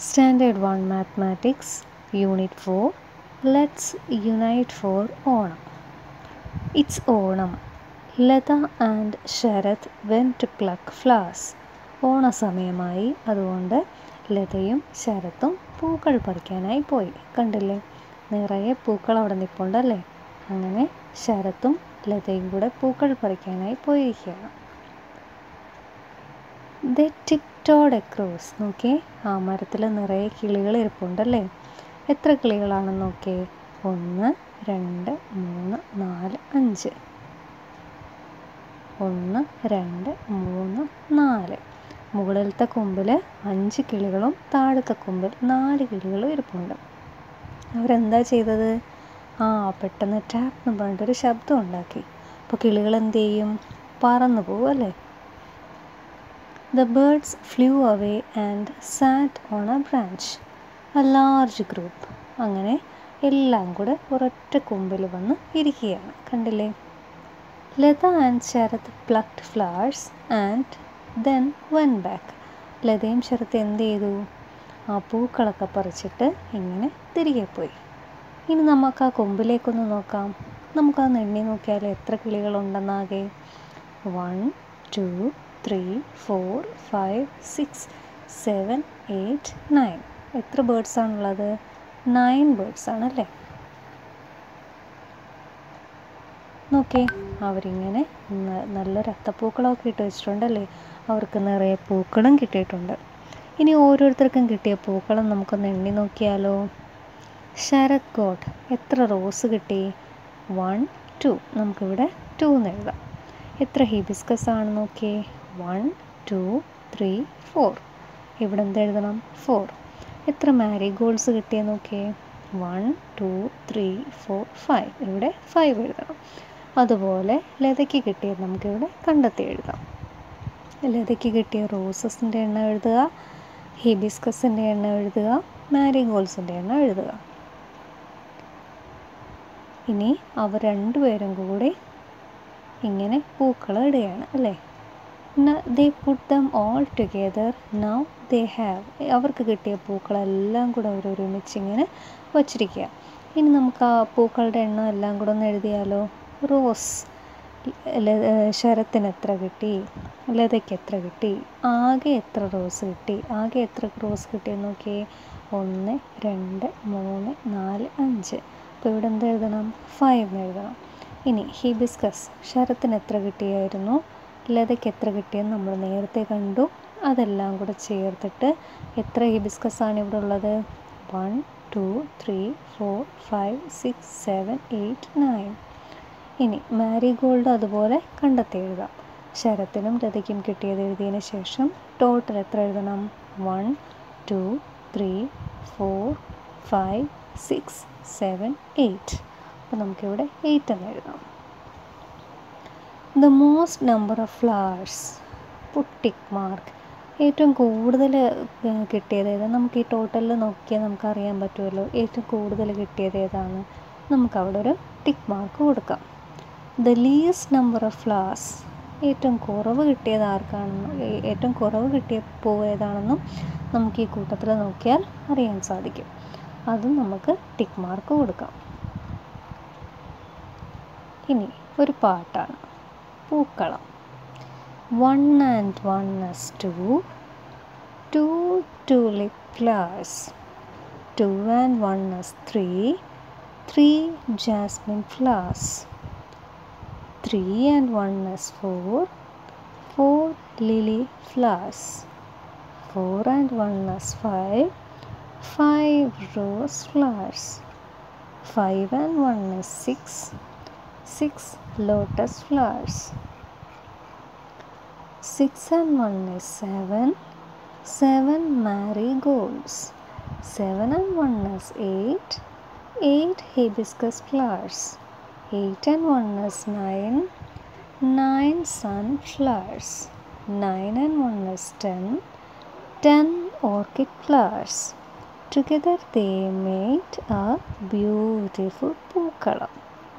Standard 1 Mathematics, Unit 4 Let's Unite for Onam. It's Onam. Lata and Sharath went to pluck flowers. ഓണസമയമായി അതുകൊണ്ട് ലതയും ശരത്തും പൂക്കൾ പറിക്കാനായി പോയി കണ്ടില്ലേ നിറയെ പൂക്കൾ അവിടെ നിൽപ്പുണ്ടല്ലേ അങ്ങനെ ശരത്തും ലതയും കൂടെ പൂക്കൾ പറിക്കാനായി പോയിരിക്കുകയാണ് ദ ടിപ്റ്റോഡ് അക്രോസ് നോക്കിയേ ആ മരത്തിൽ നിറയെ കിളികൾ ഇരിപ്പുണ്ടല്ലേ എത്ര കിളികളാണെന്ന് നോക്കിയേ ഒന്ന് രണ്ട് മൂന്ന് നാല് അഞ്ച് ഒന്ന് രണ്ട് മൂന്ന് നാല് മുകളിലത്തെ കൊമ്പിൽ അഞ്ച് കിളികളും താഴത്തെ കൊമ്പിൽ നാല് കിളികളും ഇരിപ്പുണ്ട് അവരെന്താ ചെയ്തത് ആ പെട്ടെന്ന് ടാപ്പ് എന്ന് പറഞ്ഞിട്ടൊരു ശബ്ദം ഉണ്ടാക്കി അപ്പോൾ കിളികൾ എന്ത് ചെയ്യും പറന്നു പോകും അല്ലേ the birds flew away and sat on a branch a large group അങ്ങനെ എല്ലാം കൂടെ ഒരൊറ്റ കൊമ്പിൽ വന്ന് ഇരിക്കുകയാണ് കണ്ടില്ലേ Latha and Sharath plucked flowers and then went back ലതയും ശരത്ത് എന്ത് ചെയ്തു ആ പൂക്കളൊക്കെ പറിച്ചിട്ട് ഇങ്ങനെ തിരികെ പോയി ഇനി നമുക്ക് ആ കൊമ്പിലേക്കൊന്ന് നോക്കാം നമുക്കത് എണ്ണി നോക്കിയാൽ എത്ര കിളികളുണ്ടെന്നാകെ one two three four five six seven eight nine എത്ര ബേർഡ്സ് ആണുള്ളത് നയൻ ബേർഡ്സ് ആണല്ലേ നോക്കേ അവരിങ്ങനെ നല്ല രക്തപ്പൂക്കളമൊക്കെ ഇട്ട് വെച്ചിട്ടുണ്ടല്ലേ അവർക്ക് നിറയെ പൂക്കളും കിട്ടിയിട്ടുണ്ട് ഇനി ഓരോരുത്തർക്കും കിട്ടിയ പൂക്കളം നമുക്കൊന്ന് എണ്ണി നോക്കിയാലോ ശരത് ഗോഡ് എത്ര റോസ് കിട്ടി വൺ ടു നമുക്കിവിടെ ടു എന്ന് എഴുതാം എത്ര ഹിബിസ്കസ് ആണ് നോക്കിയേ വൺ ടു ത്രീ ഫോർ ഇവിടെ എന്ത് എഴുതണം ഫോർ എത്ര മാരിഗോൾഡ്സ് കിട്ടിയ നോക്കിയേ one two three four five ഇവിടെ ഫൈവ് എഴുതണം അതുപോലെ ലതയ്ക്ക് കിട്ടിയത് നമുക്കിവിടെ കണ്ടെത്തി എഴുതാം ലതയ്ക്ക് കിട്ടിയ റോസസിൻ്റെ എണ്ണം എഴുതുക ഹിബിസ്കസിൻ്റെ എണ്ണം എഴുതുക മാരിഗോൾസിൻ്റെ എണ്ണം എഴുതുക ഇനി അവർ രണ്ടുപേരും കൂടി ഇങ്ങനെ പൂക്കൾ ഇടുകയാണ് അല്ലേ they put them all together now they have അവർക്ക് കിട്ടിയ പൂക്കളെല്ലാം കൂടെ അവർ ഒരുമിച്ച് ഇങ്ങനെ വച്ചിരിക്കുക ഇനി നമുക്ക് ആ പൂക്കളുടെ എണ്ണം എല്ലാം കൂടെ ഒന്ന് എഴുതിയാലോ റോസ് ശരത്തിന് എത്ര കിട്ടി ലതയ്ക്ക് എത്ര കിട്ടി ആകെ എത്ര റോസ് കിട്ടി ആകെ എത്ര റോസ് കിട്ടിയെന്ന് നോക്കിയേ ഒന്ന് രണ്ട് മൂന്ന് നാല് അഞ്ച് അപ്പോൾ ഇവിടെ എന്ത് എഴുതണം ഫൈവ് എന്ന് എഴുതണം ഇനി ഹിബിസ്കസ് ശരത്തിന് എത്ര കിട്ടിയായിരുന്നു ലതയ്ക്ക് എത്ര കിട്ടിയെന്ന് നമ്മൾ നേരത്തെ കണ്ടു അതെല്ലാം കൂടെ ചേർത്തിട്ട് എത്ര ഹിബിസ്കസ് ആണ് ഇവിടെ ഉള്ളത് one two three four five six seven eight nine ഇനി മാരിഗോൾഡ് അതുപോലെ കണ്ടെത്തി എഴുതാം ശരത്തിനും ലതയ്ക്കും കിട്ടിയത് എഴുതിയതിന് ശേഷം ടോട്ടൽ എത്ര എഴുതണം one two three four five six seven eight അപ്പോൾ നമുക്കിവിടെ എയ്റ്റ് എന്ന് എഴുതാം the most number of flowers put tick mark ഏറ്റവും കൂടുതൽ കിട്ടിയത് ഏതാ നമുക്ക് ഈ ടോട്ടലിൽ നോക്കിയാൽ നമുക്ക് അറിയാൻ പറ്റുമല്ലോ ഏറ്റവും കൂടുതൽ കിട്ടിയത് ഏതാണ് നമുക്ക് അവിടെ ഒരു ടിക്ക് മാർക്ക് കൊടുക്കാം the least number of flowers ഏറ്റവും കുറവ് കിട്ടിയത് ആർക്കാണെന്നും ഏറ്റവും കുറവ് കിട്ടിയ പൂവ് ഏതാണെന്നും നമുക്ക് ഈ കൂട്ടത്തിൽ നോക്കിയാൽ അറിയാൻ സാധിക്കും അതും നമുക്ക് ടിക്ക് മാർക്ക് കൊടുക്കാം ഇനി ഒരു പാട്ടാണ് പൂക്കളം one and one is two two tulip flowers two and one is three three jasmine flowers three and one is four four lily flowers four and one is five five rose flowers. Five and one is six. Six lotus flowers. Six and one is seven. Seven marigolds. Seven and one is eight. Eight hibiscus flowers. Eight and one is nine. Nine sunflowers. Nine and one is ten. Ten orchid flowers. Together they made a beautiful പൂക്കളം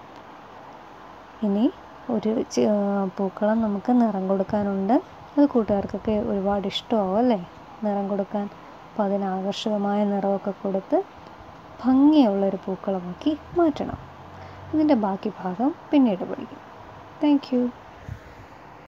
ഇനി ഒരു പൂക്കളം നമുക്ക് നിറം കൊടുക്കാനുണ്ട് അത് കൂട്ടുകാർക്കൊക്കെ ഒരുപാട് ഇഷ്ടമാവും അല്ലേ നിറം കൊടുക്കാൻ അപ്പോൾ അതിന് ആകർഷകമായ നിറമൊക്കെ കൊടുത്ത് ഭംഗിയുള്ളൊരു പൂക്കളമാക്കി മാറ്റണം ഇതിൻ്റെ ബാക്കി ഭാഗം പിന്നീട് പഠിക്കും താങ്ക് യു